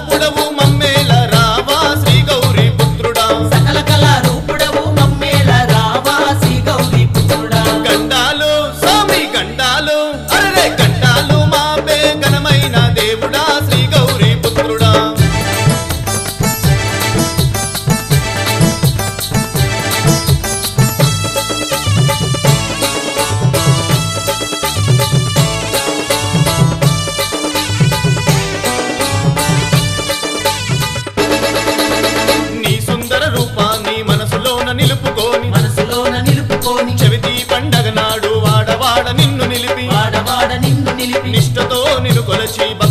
రూపుడవు మమ్మేల రావా శ్రీ గౌరీ పుత్రుడా సకల కళా రూపుడవు మమ్మేల రావా శ్రీ గౌరీ పుత్రుడా గండాలు స్వామి గండాలు అరే గండాలు మా ఘనమైన దేవుడా శ్రీ గౌరీ పుత్రుడా నీ సుందర రూపాన్ని మనసులోన నిలుపుకోని మనసులోన నిలుపుకొని చెవితి పండగ నాడు వాడవాడ నిన్ను నిలిపి వాడవాడ నిన్ను నిలిపి నిష్టతో నిన్ను కొలచి